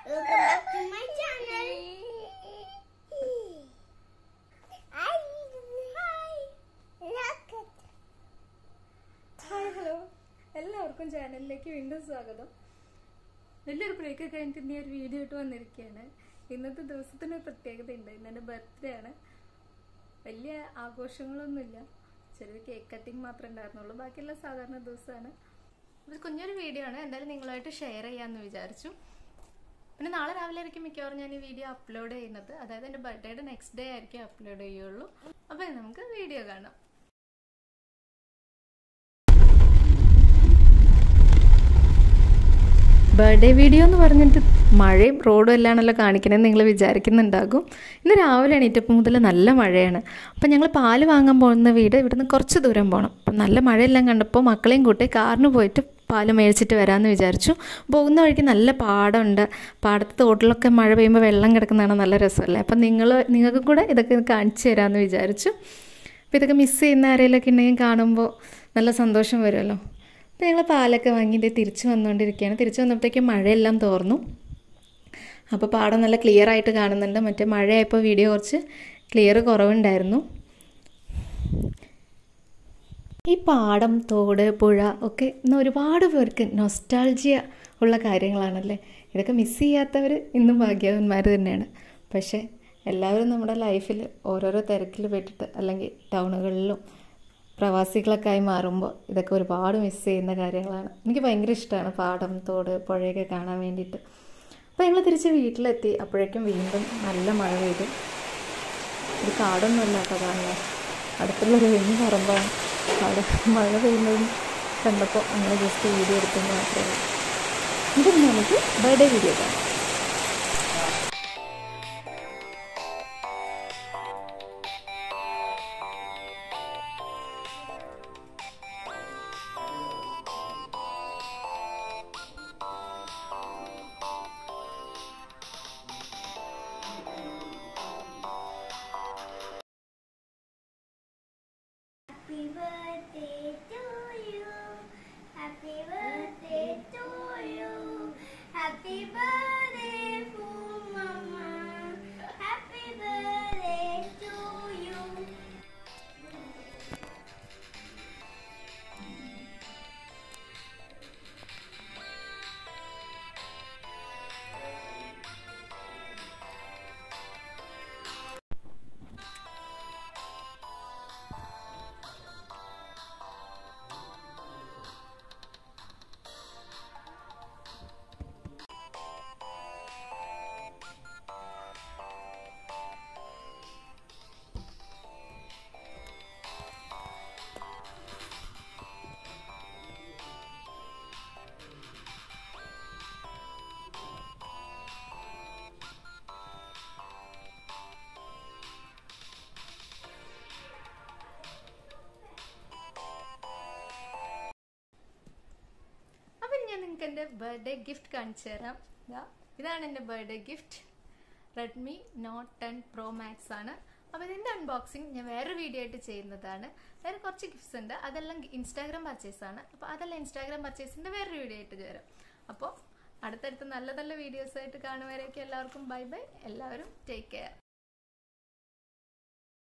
Welcome back to my channel. Hi. Hi. Look at. Hi hello എല്ലാവർക്കും ചാനലിലേക്ക് വീണ്ടും സ്വാഗതം വലിയൊരു ബ്രേക്ക് കഴിഞ്ഞിട്ട് ഇനി ഒരു വീഡിയോ ഇട്ട് വന്നിരിക്കുകയാണ് ഇന്നത്തെ ദിവസത്തിന് ഒരു പ്രത്യേകത ഉണ്ട് ഇന്ന് എൻ്റെ ബർത്ത്ഡേ ആണ് വലിയ ആഘോഷങ്ങളൊന്നുമില്ല ചെറിയൊരു കേക്ക് കട്ടിങ് മാത്രമേ ഉണ്ടായിരുന്നുള്ളൂ ബാക്കിയെല്ലാം സാധാരണ ദിവസമാണ് ഇത് കുഞ്ഞൊരു വീഡിയോ ആണ് എന്തായാലും നിങ്ങളുമായിട്ട് ഷെയർ ചെയ്യാമെന്ന് വിചാരിച്ചു പിന്നെ നാളെ രാവിലെ ആയിരിക്കും മിക്കവാറും ഞാൻ ഈ വീഡിയോ അപ്ലോഡ് ചെയ്യുന്നത് അതായത് എൻ്റെ ബർത്ത്ഡേയുടെ നെക്സ്റ്റ് ഡേ ആയിരിക്കും അപ്ലോഡ് ചെയ്യുള്ളൂ അപ്പോൾ നമുക്ക് വീഡിയോ കാണാം ബർത്ത്ഡേ വീഡിയോ എന്ന് പറഞ്ഞിട്ട് മഴയും റോഡും എല്ലാണല്ലോ കാണിക്കണമെന്ന് നിങ്ങൾ വിചാരിക്കുന്നുണ്ടാകും ഇന്ന് രാവിലെ എണീറ്റപ്പോൾ മുതൽ നല്ല മഴയാണ് അപ്പം ഞങ്ങൾ പാല് വാങ്ങാൻ പോകുന്ന വീട് ഇവിടുന്ന് കുറച്ച് ദൂരം പോകണം അപ്പം നല്ല മഴയെല്ലാം കണ്ടപ്പോൾ മക്കളെയും കൂട്ടി കാറിന് പോയിട്ട് പാല് മേടിച്ചിട്ട് വരാമെന്ന് വിചാരിച്ചു പോകുന്ന വഴിക്ക് നല്ല പാടമുണ്ട് പാടത്ത് തോട്ടിലൊക്കെ മഴ പെയ്യുമ്പോൾ വെള്ളം കിടക്കുന്നതാണ് നല്ല രസമല്ലേ അപ്പം നിങ്ങൾ നിങ്ങൾക്ക് കൂടെ ഇതൊക്കെ കാണിച്ചു തരാമെന്ന് വിചാരിച്ചു അപ്പോൾ ഇതൊക്കെ മിസ് ചെയ്യുന്ന ആരെങ്കിലുമൊക്കെ ഉണ്ടെങ്കിൽ കാണുമ്പോൾ നല്ല സന്തോഷം വരുമല്ലോ അപ്പോൾ ഞങ്ങൾ പാലൊക്കെ വാങ്ങിയിട്ട് തിരിച്ച് വന്നുകൊണ്ടിരിക്കുകയാണ് തിരിച്ച് വന്നപ്പോഴത്തേക്കും മഴയെല്ലാം തോർന്നു അപ്പോൾ പാടം നല്ല ക്ലിയർ ആയിട്ട് കാണുന്നുണ്ട് മറ്റേ മഴയായപ്പോൾ വീഡിയോ കുറച്ച് ക്ലിയർ കുറവുണ്ടായിരുന്നു ഈ പാടം തോട് പുഴ ഒക്കെ ഇന്ന് ഒരുപാട് പേർക്ക് നൊസ്റ്റാൾജിയ ഉള്ള കാര്യങ്ങളാണല്ലേ ഇതൊക്കെ മിസ് ചെയ്യാത്തവർ ഇന്നും ഭാഗ്യവാന്മാർ തന്നെയാണ് പക്ഷേ എല്ലാവരും നമ്മുടെ ലൈഫിൽ ഓരോരോ തിരക്കിൽ പെട്ടിട്ട് അല്ലെങ്കിൽ ടൗണുകളിലും പ്രവാസികളൊക്കെ ആയി മാറുമ്പോൾ ഇതൊക്കെ ഒരുപാട് മിസ് ചെയ്യുന്ന കാര്യങ്ങളാണ് എനിക്ക് ഭയങ്കര ഇഷ്ടമാണ് പാടം തോട് പുഴയൊക്കെ കാണാൻ വേണ്ടിയിട്ട് അപ്പോൾ ഞങ്ങൾ തിരിച്ച് വീട്ടിലെത്തി അപ്പോഴേക്കും വീണ്ടും നല്ല മഴ പെയ്തു ഇത് കാടൊന്നുമല്ല കേട്ടോ കാണുന്നത് അടുത്തുള്ളൊരു വലിയ പറമ്പാണ് അവിടെ മഴ പെയ്യുന്നതും കണ്ടപ്പോൾ അങ്ങനെ ജസ്റ്റ് വീഡിയോ എടുത്തെന്ന് മാത്രമേ ഉള്ളൂ ഇത് നമുക്ക് ബർത്ത്ഡേ വീഡിയോ കാണാം Happy birthday to you. Happy birthday to you. Happy birthday, Pooh Mama. Happy birthday to you. അപ്പം ഞാൻ നിങ്ങൾക്ക് എൻ്റെ ബർത്ത്ഡേ ഗിഫ്റ്റ് കാണിച്ചു തരാം ദാ, ഇതാണ് എൻ്റെ birthday gift Redmi note ten pro max ആണ് അപ്പോൾ ഇതിൻ്റെ അൺബോക്സിങ് ഞാൻ വേറെ വീഡിയോ ആയിട്ട് ചെയ്യുന്നതാണ് വേറെ കുറച്ച് ഗിഫ്റ്റ്സ് ഉണ്ട് അതെല്ലാം ഇൻസ്റ്റാഗ്രാം പർച്ചേസ് ആണ് അപ്പോൾ അതെല്ലാം ഇൻസ്റ്റാഗ്രാം പർച്ചേസിൻ്റെ വേറൊരു വീഡിയോ ആയിട്ട് തരാം അപ്പോൾ അടുത്തടുത്ത് നല്ല നല്ല വീഡിയോസ് ആയിട്ട് കാണുവരേക്കും എല്ലാവർക്കും ബൈ ബൈ എല്ലാവരും ടേക്ക് കെയർ